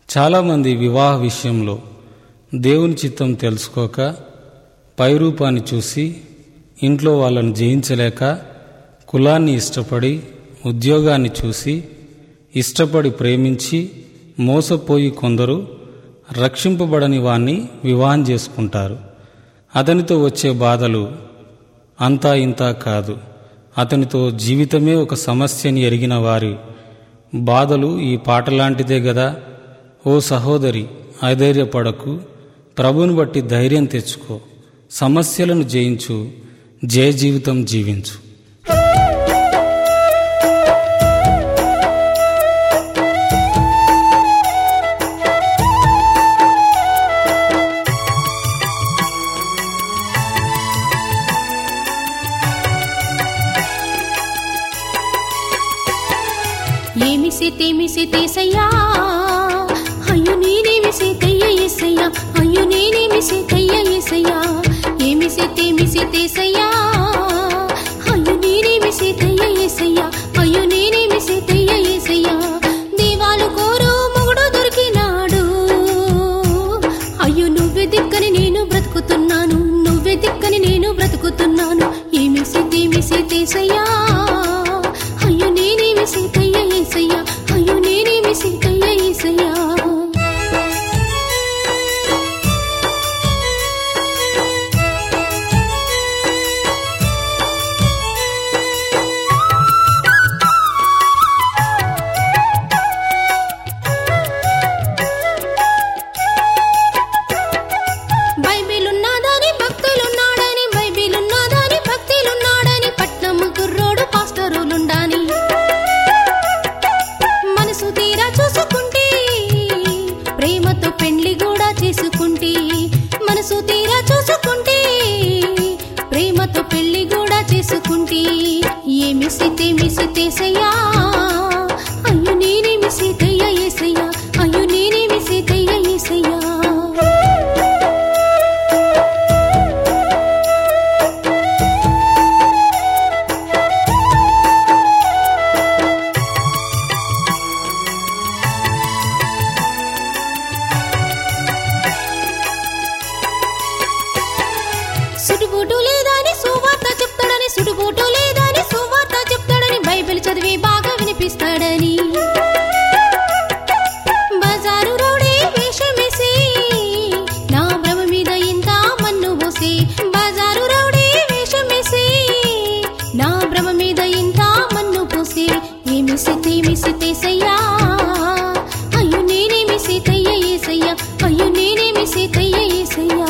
చాలామంది వివాహ విషయంలో దేవుని చిత్తం తెలుసుకోక పైరూపాన్ని చూసి ఇంట్లో వాళ్ళని జయించలేక కులాన్ని ఇష్టపడి ఉద్యోగాన్ని చూసి ఇష్టపడి ప్రేమించి మోసపోయి కొందరు రక్షింపబడని వాణ్ణి వివాహం చేసుకుంటారు అతనితో వచ్చే బాధలు అంతా ఇంతా కాదు అతనితో జీవితమే ఒక సమస్యని ఎరిగిన వారి బాధలు ఈ పాటలాంటిదే గదా ఓ సహోదరి అధైర్యపడకు ప్రభుని బట్టి ధైర్యం తెచ్చుకో సమస్యలను జయించు జయ జీవితం జీవించు ఏమి సేతేమి సేతేసయ్యా అయ్యో నేనేమి సేతయ్య ఏసయ్యా అయ్యో నేనేమి సేతయ్య ఏసయ్యా ఏమి సేతేమి సేతేసయ్యా అయ్యో నేనేమి సేతయ్య ఏసయ్యా అయ్యో నేనేమి సేతయ్య ఏసయ్యా దేవాలు కోరు మొగుడు దొరికినాడు అయ్యో నువ్వే దిక్కని నేను బ్రతుకుతున్నాను నువ్వే దిక్కని నేను బ్రతుకుతున్నాను ఏమి సేతేమి సేతేసయ్యా అయ్యో నేనేమి సీతయ్య ఏసయ్యా అయ్యో నేనేమి సీతయ్య ఏసయ్యా బైబిల్ ఉన్నదని భక్తులున్నాడని బైబిల్ ఉన్నదని భక్తులున్నాడని పట్నం కుర్రోడు పాస్టరులుండాని మనసు తీరా చూసుకుంటే ప్రేమతో పెండ్లి కూడా చేసుకుంటే మనసు తీరా చూసుకుంటే ప్రేమతో పెళ్లి కూడా చేసుకుంటే ఏమి సీతేమి సీతేసయ్యా అయ్యో నేనేమి సీతయ్య ఏసయ్యా అయ్యో నేనేమి సీతయ్య ఏసయ్యా సుడుబుడు లేదని సువార్త చెప్తాడని సుడుబుడు లేదని సువార్త చెప్తాడని బైబిల్ చదివి బాగా వినిపిస్తాడని బజారు రోడే వేషమేసి నా భ్రమ మీద ఇంత మన్ను పోసి బజారు రోడే వేషమేసి నా భ్రమ మీద ఇంత మన్ను పోసి ఏమి సితేమి సితేసయ్యా అయ్యో నేనేమి సీతయ్య ఏసయ్యా అయ్యో నేనేమి సీతయ్య ఏసయ్యా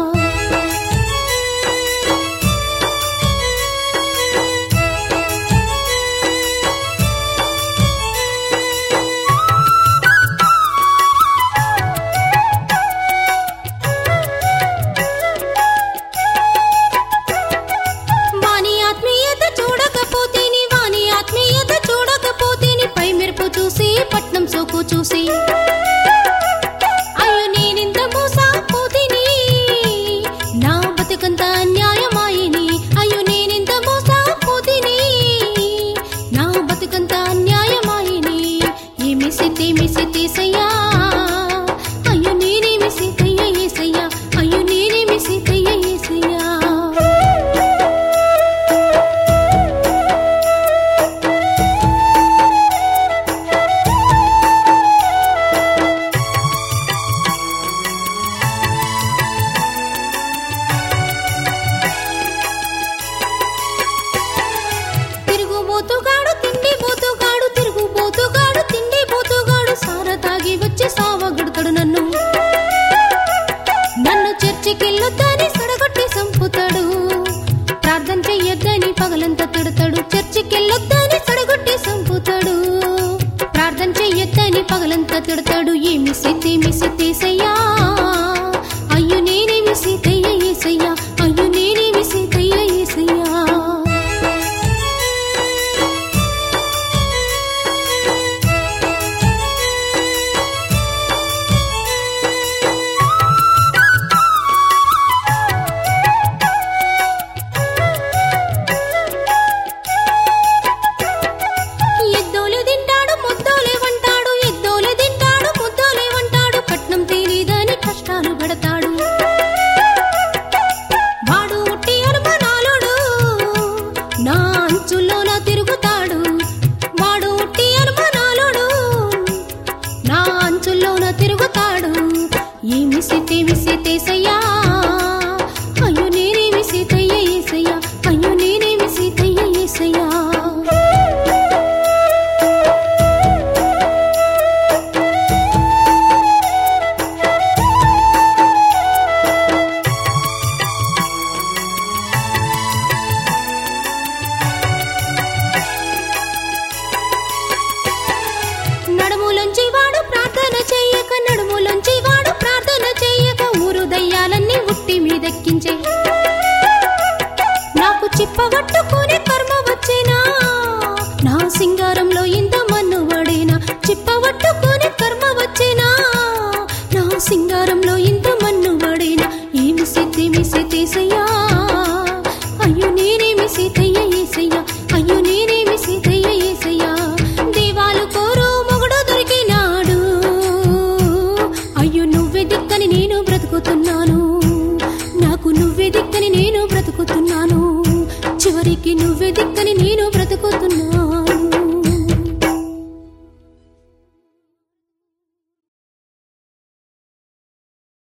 వాని ఆత్మీయత చూడకపోతేని వాని ఆత్మీయత చూడకపోతేని పై మెరుపు చూసి పట్నం సోకు చూసి అయ్యో నేనింత మోసపోతిని నా బతుకంత అన్యాయమాయిని అయ్యో నేనింత మోసపోతిని నా బతుకంత అన్యాయమాయిని ఏమి సితేమి సితేసయ్యా అయ్యో నేనేమి సీతయ్య ఏసయ్యా అయ్యో నేనేమి సీతయ్య ఏసయ్యా తిరుగుబోతుగాడు తిండి పోతుగాడు తిరుగుబోతుగాడు తిండి పోతుగాడు సార తాగి వచ్చి సావగొడతాడు నన్ను నన్ను చర్చికెళ్ళొద్దని సడగొట్టి సంపుతాడు ప్రార్థన చెయ్యొద్దని పగలంతా తిడతాడు చర్చికెళ్ళొద్దని సడగొట్టి సంపుతాడు ప్రార్థన చెయ్యొద్దని పగలంతా తిడతాడు ఏమి సితేమి సితేసయ్యా అయ్యో నేనేమి సీతయ్య ఏసయ్యా అయ్యో నేనేమి సీతయ్య ఏసయ్యా ఎద్దోలు తింటాడు ముద్దోలే వంటాడు ఎద్దోలు తింటాడు ముద్దోలే వంటాడు మంచుల్లోన తిరుగుతాడు ఏమి సితేమి సీతేసయ్యా అయ్యో నేనేమి సీతయ్య ఏసయ్యా అయ్యో నేనేమి సీతయ్య ఏసయ్యా నడుములోంచి వాడు ప్రార్థన చెయ్యక నడుములోంచి వాడు ప్రార్థన చెయ్యక ఊరు దయ్యాలన్నీ ఉట్టి మీదెక్కించే నాకు చిప్పగట్టుకునే కర్మ వచ్చేనా నా సింగారంలో ఇంత మన్ను పడేనా చిప్పగట్టుకునే కర్మ వచ్చేనా నా సింగారంలో ఇంత మన్ను పడేనా ఏమి సిద్ధేమి సీతేసయ్యా అయ్యో నేనేమి సీతయ్య ఏసయ్యా అయ్యో నేనేమి సీతయ్య ఏసయ్యా దేవాలు కోరు మొగుడు దొరికినాడు అయ్యో నువ్వే దిక్కని నేను బ్రతుకుతున్నాను నాకు నువ్వే దిక్కని నేను బ్రతుకుతున్నాను చివరికి నువ్వే దిక్కని నేను బ్రతుకుతున్నాను